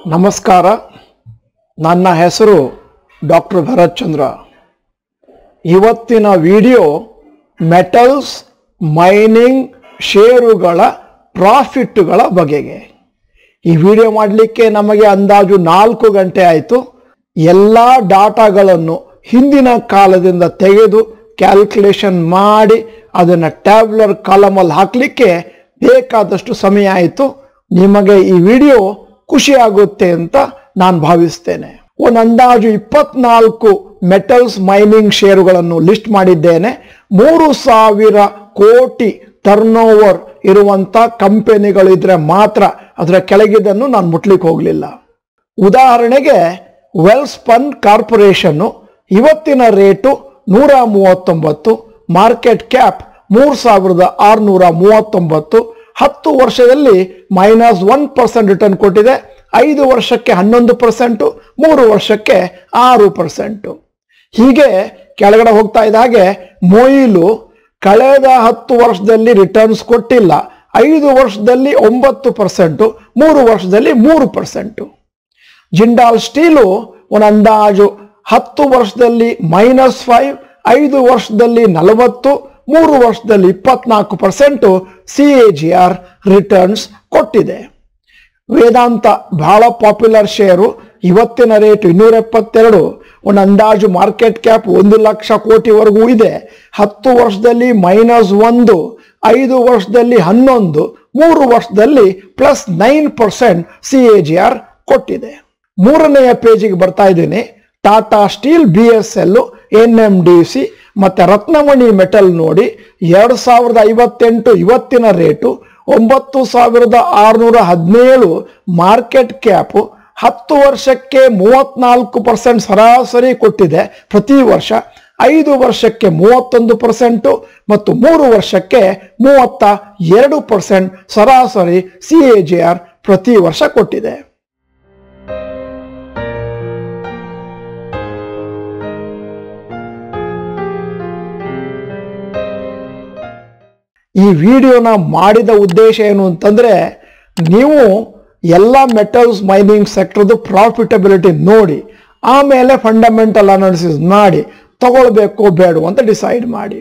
ನಮಸ್ಕಾರ ನನ್ನ ಹೆಸರು ಡಾಕ್ಟರ್ ಭರತ್ ಚಂದ್ರ ಇವತ್ತಿನ ವಿಡಿಯೋ ಮೆಟಲ್ಸ್ ಮೈನಿಂಗ್ ಷೇರುಗಳ ಪ್ರಾಫಿಟ್ಗಳ ಬಗೆಗೆ ಈ ವಿಡಿಯೋ ಮಾಡಲಿಕ್ಕೆ ನಮಗೆ ಅಂದಾಜು ನಾಲ್ಕು ಗಂಟೆ ಆಯಿತು ಎಲ್ಲ ಡಾಟಾಗಳನ್ನು ಹಿಂದಿನ ಕಾಲದಿಂದ ತೆಗೆದು ಕ್ಯಾಲ್ಕುಲೇಷನ್ ಮಾಡಿ ಅದನ್ನು ಟ್ಯಾಬ್ಲರ್ ಕಾಲಮಲ್ಲಿ ಹಾಕಲಿಕ್ಕೆ ಬೇಕಾದಷ್ಟು ಸಮಯ ಆಯಿತು ನಿಮಗೆ ಈ ವಿಡಿಯೋ ಖುಷಿ ಆಗುತ್ತೆ ಅಂತ ನಾನು ಭಾವಿಸ್ತೇನೆ ಒಂದು ಅಂದಾಜು ಇಪ್ಪತ್ನಾಲ್ಕು ಮೆಟಲ್ಸ್ ಮೈನಿಂಗ್ ಷೇರುಗಳನ್ನು ಲಿಸ್ಟ್ ಮಾಡಿದ್ದೇನೆ ಮೂರು ಸಾವಿರ ಕೋಟಿ ಟರ್ನ್ ಓವರ್ ಇರುವಂತ ಕಂಪನಿಗಳಿದ್ರೆ ಮಾತ್ರ ಅದರ ಕೆಳಗಿದ್ದನ್ನು ನಾನು ಮುಟ್ಲಿಕ್ಕೆ ಹೋಗಲಿಲ್ಲ ಉದಾಹರಣೆಗೆ ವೆಲ್ಸ್ಪನ್ ಕಾರ್ಪೊರೇಷನ್ನು ಇವತ್ತಿನ ರೇಟು ನೂರ ಮೂವತ್ತೊಂಬತ್ತು ಮಾರ್ಕೆಟ್ ಕ್ಯಾಪ್ ಮೂರು ಸಾವಿರದ ಆರುನೂರ ಮೂವತ್ತೊಂಬತ್ತು ಹತ್ತು ವರ್ಷದಲ್ಲಿ ಮೈನಸ್ ಒನ್ ಪರ್ಸೆಂಟ್ ರಿಟರ್ನ್ ಕೊಟ್ಟಿದೆ ಐದು ವರ್ಷಕ್ಕೆ ಹನ್ನೊಂದು ಪರ್ಸೆಂಟು ಮೂರು ವರ್ಷಕ್ಕೆ ಆರು ಪರ್ಸೆಂಟು ಹೀಗೆ ಕೆಳಗಡೆ ಹೋಗ್ತಾ ಇದ್ದ ಹಾಗೆ ಮೊಯಿಲು ಕಳೆದ ಹತ್ತು ವರ್ಷದಲ್ಲಿ ರಿಟರ್ನ್ಸ್ ಕೊಟ್ಟಿಲ್ಲ ಐದು ವರ್ಷದಲ್ಲಿ ಒಂಬತ್ತು ಪರ್ಸೆಂಟು ಮೂರು ವರ್ಷದಲ್ಲಿ ಮೂರು ಪರ್ಸೆಂಟು ಜಿಂಡಾಲ್ ಸ್ಟೀಲು ಒಂದು ಅಂದಾಜು ಹತ್ತು ವರ್ಷದಲ್ಲಿ ಮೈನಸ್ ಫೈವ್ ಐದು ವರ್ಷದಲ್ಲಿ ನಲವತ್ತು ಮೂರು ವರ್ಷದಲ್ಲಿ ಇಪ್ಪತ್ನಾಲ್ಕು percent C A G R returns ಕೊಟ್ಟಿದೆ ವೇದಾಂತ ಬಹಳ ಪಾಪ್ಯುಲರ್ ಶೇರು ಇವತ್ತಿನ ರೇಟ್ ಇನ್ನೂರ ಎಪ್ಪತ್ತೆರಡು ಒಂದು ಅಂದಾಜು ಮಾರ್ಕೆಟ್ ಕ್ಯಾಪ್ ಒಂದು ಲಕ್ಷ ಕೋಟಿವರೆಗೂ ಇದೆ ಹತ್ತು ವರ್ಷದಲ್ಲಿ ಮೈನಸ್ ಒಂದು ಐದು ವರ್ಷದಲ್ಲಿ ಹನ್ನೊಂದು ಮೂರು ವರ್ಷದಲ್ಲಿ plus nine percent C A G R ಕೊಟ್ಟಿದೆ ಮೂರನೆಯ ಪೇಜಿಗೆ ಬರ್ತಾ ಇದ್ದೀನಿ Tata Steel B S L N M D C ಮತ್ತೆ ರತ್ನಮಣಿ ಮೆಟಲ್ ನೋಡಿ ಎರಡು ಸಾವಿರದ ಐವತ್ತೆಂಟು ಇವತ್ತಿನ ರೇಟು ಒಂಬತ್ತು ಸಾವಿರದ ಆರುನೂರ ಹದಿನೇಳು ಮಾರ್ಕೆಟ್ ಕ್ಯಾಪು ಹತ್ತು ವರ್ಷಕ್ಕೆ ಮೂವತ್ನಾಲ್ಕು ಪರ್ಸೆಂಟ್ ಸರಾಸರಿ ಕೊಟ್ಟಿದೆ ಪ್ರತಿ ವರ್ಷ ಐದು ವರ್ಷಕ್ಕೆ ಮೂವತ್ತೊಂದು ಪರ್ಸೆಂಟು ಮತ್ತು ಮೂರು ವರ್ಷಕ್ಕೆ ಮೂವತ್ತ ಎರಡು ಪರ್ಸೆಂಟ್ ಸರಾಸರಿ ಸಿ ಎ ಜಿ ಆರ್ ಪ್ರತಿ ವರ್ಷ ಕೊಟ್ಟಿದೆ ಈ ವಿಡಿಯೋನ ಮಾಡಿದ ಉದ್ದೇಶ ಏನು ಅಂತಂದ್ರೆ ನೀವು ಎಲ್ಲ ಮೆಟಲ್ಸ್ ಮೈನಿಂಗ್ ಸೆಕ್ಟರ್ದು ಪ್ರಾಫಿಟಬಿಲಿಟಿ ನೋಡಿ ಆಮೇಲೆ ಫಂಡಮೆಂಟಲ್ ಅನಾಲಿಸಿಸ್ ಮಾಡಿ ತಗೊಳ್ಬೇಕು ಬೇಡ ಅಂತ ಡಿಸೈಡ್ ಮಾಡಿ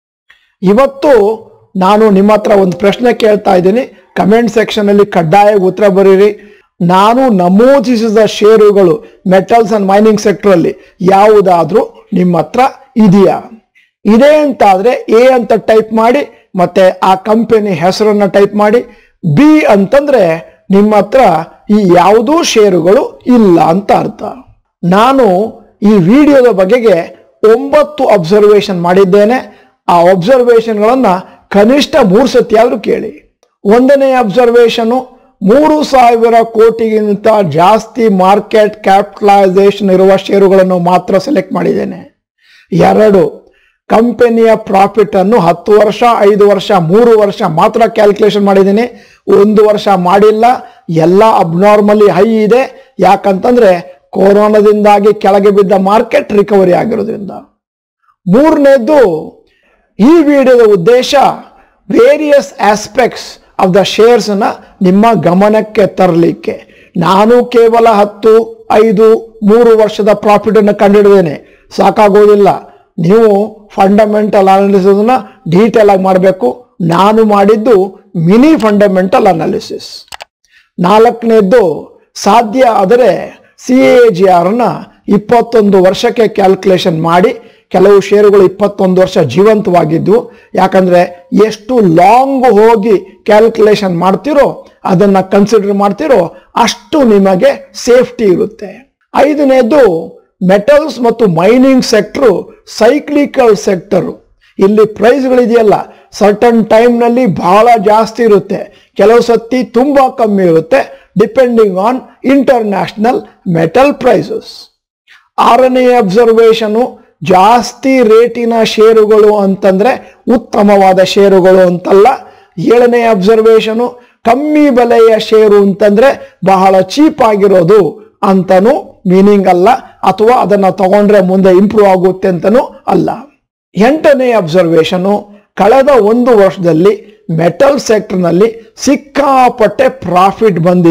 ಇವತ್ತು ನಾನು ನಿಮ್ಮ ಹತ್ರ ಒಂದು ಪ್ರಶ್ನೆ ಕೇಳ್ತಾ ಇದ್ದೀನಿ ಕಮೆಂಟ್ ಸೆಕ್ಷನ್ ಅಲ್ಲಿ ಕಡ್ಡಾಯ ಉತ್ತರ ಬರೀರಿ ನಾನು ನಮೂದಿಸಿದ ಷೇರುಗಳು ಮೆಟಲ್ಸ್ ಅಂಡ್ ಮೈನಿಂಗ್ ಸೆಕ್ಟರ್ ಅಲ್ಲಿ ಯಾವುದಾದ್ರೂ ನಿಮ್ಮ ಹತ್ರ ಇದೆಯಾ ಇದೆ ಅಂತಾದ್ರೆ ಎ ಅಂತ ಟೈಪ್ ಮಾಡಿ ಮತ್ತೆ ಆ ಕಂಪನಿ ಹೆಸರನ್ನ ಟೈಪ್ ಮಾಡಿ ಬಿ ಅಂತಂದ್ರೆ ನಿಮ್ಮ ಹತ್ರ ಈ ಯಾವುದೂ ಷೇರುಗಳು ಇಲ್ಲ ಅಂತ ಅರ್ಥ ನಾನು ಈ ವಿಡಿಯೋದ ಬಗೆಗೆ ಒಂಬತ್ತು ಅಬ್ಸರ್ವೇಷನ್ ಮಾಡಿದ್ದೇನೆ ಆ ಅಬ್ಸರ್ವೇಷನ್ಗಳನ್ನ ಕನಿಷ್ಠ ಮೂರು ಸತಿ ಆದ್ರೂ ಕೇಳಿ ಒಂದನೇ ಅಬ್ಸರ್ವೇಷನು ಮೂರು ಸಾವಿರ ಕೋಟಿಗಿಂತ ಜಾಸ್ತಿ ಮಾರ್ಕೆಟ್ ಕ್ಯಾಪಿಟಲೈಸೇಷನ್ ಇರುವ ಷೇರುಗಳನ್ನು ಮಾತ್ರ ಸೆಲೆಕ್ಟ್ ಮಾಡಿದ್ದೇನೆ ಎರಡು ಕಂಪನಿಯ ಪ್ರಾಫಿಟ್ ಅನ್ನು ಹತ್ತು ವರ್ಷ ಐದು ವರ್ಷ ಮೂರು ವರ್ಷ ಮಾತ್ರ ಕ್ಯಾಲ್ಕುಲೇಷನ್ ಮಾಡಿದ್ದೀನಿ ಒಂದು ವರ್ಷ ಮಾಡಿಲ್ಲ ಎಲ್ಲ ಅಬ್ನಾರ್ಮಲಿ ಹೈ ಇದೆ ಯಾಕಂತಂದ್ರೆ ಕೊರೋನಾದಿಂದಾಗಿ ಕೆಳಗೆ ಬಿದ್ದ ಮಾರ್ಕೆಟ್ ರಿಕವರಿ ಆಗಿರೋದ್ರಿಂದ ಮೂರನೇದು ಈ ವಿಡಿಯೋದ ಉದ್ದೇಶ ವೇರಿಯಸ್ ಆಸ್ಪೆಕ್ಟ್ಸ್ ಆಫ್ ದ ಶೇರ್ಸ್ನ ನಿಮ್ಮ ಗಮನಕ್ಕೆ ತರಲಿಕ್ಕೆ ನಾನು ಕೇವಲ ಹತ್ತು ಐದು ಮೂರು ವರ್ಷದ ಪ್ರಾಫಿಟ್ ಅನ್ನು ಕಂಡುಹಿಡಿದೇನೆ ಸಾಕಾಗೋದಿಲ್ಲ ನೀವು ಫಂಡಮೆಂಟಲ್ ಅನಾಲಿಸಿಸ್ನ ಡೀಟೇಲ್ ಆಗಿ ಮಾಡಬೇಕು ನಾನು ಮಾಡಿದ್ದು ಮಿನಿ ಫಂಡಮೆಂಟಲ್ ಅನಾಲಿಸಿಸ್ ನಾಲ್ಕನೇದ್ದು ಸಾಧ್ಯ ಆದರೆ ಸಿ ಎ ಜಿ ಆರ್ನ ಇಪ್ಪತ್ತೊಂದು ವರ್ಷಕ್ಕೆ ಕ್ಯಾಲ್ಕುಲೇಷನ್ ಮಾಡಿ ಕೆಲವು ಷೇರುಗಳು ಇಪ್ಪತ್ತೊಂದು ವರ್ಷ ಜೀವಂತವಾಗಿದ್ವು ಯಾಕಂದ್ರೆ ಎಷ್ಟು ಲಾಂಗ್ ಹೋಗಿ ಕ್ಯಾಲ್ಕುಲೇಷನ್ ಮಾಡ್ತಿರೋ ಅದನ್ನ ಕನ್ಸಿಡರ್ ಮಾಡ್ತಿರೋ ಅಷ್ಟು ನಿಮಗೆ ಸೇಫ್ಟಿ ಇರುತ್ತೆ ಐದನೇದು ಮೆಟಲ್ಸ್ ಮತ್ತು ಮೈನಿಂಗ್ ಸೆಕ್ಟರ್ ಸೈಕ್ಲಿಕಲ್ ಸೆಕ್ಟರ್ ಇಲ್ಲಿ ಪ್ರೈಸ್ಗಳಿದೆಯಲ್ಲ ಸರ್ಟನ್ ಟೈಮ್ನಲ್ಲಿ ಬಹಳ ಜಾಸ್ತಿ ಇರುತ್ತೆ ಕೆಲವು ಸತಿ ತುಂಬಾ ಕಮ್ಮಿ ಇರುತ್ತೆ depending on international metal prices ಆರನೇ ಅಬ್ಸರ್ವೇಷನು ಜಾಸ್ತಿ ರೇಟಿನ ಷೇರುಗಳು ಅಂತಂದ್ರೆ ಉತ್ತಮವಾದ ಷೇರುಗಳು ಅಂತಲ್ಲ ಏಳನೇ ಅಬ್ಸರ್ವೇಷನು ಕಮ್ಮಿ ಬೆಲೆಯ ಷೇರು ಅಂತಂದ್ರೆ ಬಹಳ ಚೀಪ್ ಆಗಿರೋದು ಅಂತನೂ ಮೀನಿಂಗ್ ಅಲ್ಲ ಅಥವಾ ಅದನ್ನ ತಗೊಂಡ್ರೆ ಮುಂದೆ ಇಂಪ್ರೂವ್ ಆಗುತ್ತೆ ಅಂತನೂ ಅಲ್ಲ ಎಂಟನೇ ಅಬ್ಸರ್ವೇಷನು ಕಳೆದ ಒಂದು ವರ್ಷದಲ್ಲಿ ಮೆಟಲ್ ಸೆಕ್ಟರ್ನಲ್ಲಿ ಸಿಕ್ಕಾಪಟ್ಟೆ ಪ್ರಾಫಿಟ್ ಬಂದಿದೆ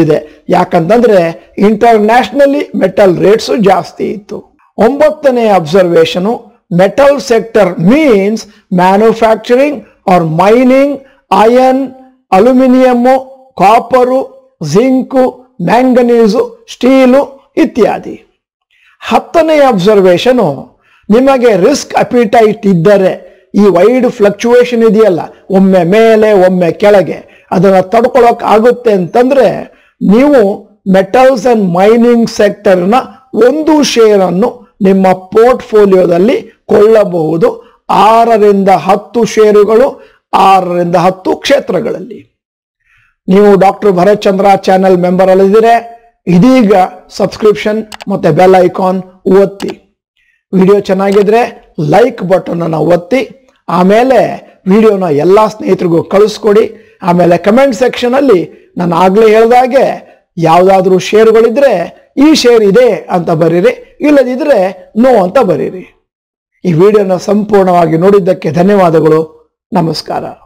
ಯಾಕಂತಂದ್ರೆ ಇಂಟರ್ನ್ಯಾಷನಲಿ ಮೆಟಲ್ ರೇಟ್ಸ್ ಜಾಸ್ತಿ ಇತ್ತು ಒಂಬತ್ತನೇ observation metal sector means manufacturing or mining iron aluminium copper zinc manganese steel ಇತ್ಯಾದಿ ಹತ್ತನೇ ಅಬ್ಸರ್ವೇಷನು ನಿಮಗೆ ರಿಸ್ಕ್ ಅಪಿಟೈಟ್ ಇದ್ದರೆ ಈ ವೈಡ್ ಫ್ಲಕ್ಚುಯೇಷನ್ ಇದೆಯಲ್ಲ ಒಮ್ಮೆ ಮೇಲೆ ಒಮ್ಮೆ ಕೆಳಗೆ ಅದನ್ನು ತಡ್ಕೊಳಕ್ ಆಗುತ್ತೆ ಅಂತಂದ್ರೆ ನೀವು ಮೆಟಲ್ಸ್ ಅಂಡ್ ಮೈನಿಂಗ್ ಸೆಕ್ಟರ್ನ ಒಂದು ಶೇರನ್ನು ನಿಮ್ಮ ಪೋರ್ಟ್ಫೋಲಿಯೋದಲ್ಲಿ ಕೊಳ್ಳಬಹುದು ಆರರಿಂದ ಹತ್ತು ಷೇರುಗಳು ಆರರಿಂದ ಹತ್ತು ಕ್ಷೇತ್ರಗಳಲ್ಲಿ ನೀವು doctor Bharath Chandra channel member ಅಲ್ಲಿದ್ದೀರೆ ಇದೀಗ ಸಬ್ಸ್ಕ್ರಿಪ್ಷನ್ ಮತ್ತೆ ಬೆಲ್ ಐಕಾನ್ ಒತ್ತಿ ವಿಡಿಯೋ ಚೆನ್ನಾಗಿದ್ರೆ ಲೈಕ್ ಬಟನ್ ಅನ್ನು ಒತ್ತಿ ಆಮೇಲೆ ವಿಡಿಯೋನ ಎಲ್ಲ ಸ್ನೇಹಿತರಿಗೂ ಕಳಿಸ್ಕೊಡಿ ಆಮೇಲೆ ಕಮೆಂಟ್ ಸೆಕ್ಷನ್ ಅಲ್ಲಿ ನಾನು ಆಗ್ಲೇ ಹೇಳ್ದಾಗೆ ಯಾವುದಾದ್ರೂ ಶೇರುಗಳಿದ್ರೆ ಈ ಶೇರ್ ಇದೆ ಅಂತ ಬರೀರಿ ಇಲ್ಲದಿದ್ರೆ ನೋ ಅಂತ ಬರೀರಿ ಈ ವಿಡಿಯೋನ ಸಂಪೂರ್ಣವಾಗಿ ನೋಡಿದ್ದಕ್ಕೆ ಧನ್ಯವಾದಗಳು ನಮಸ್ಕಾರ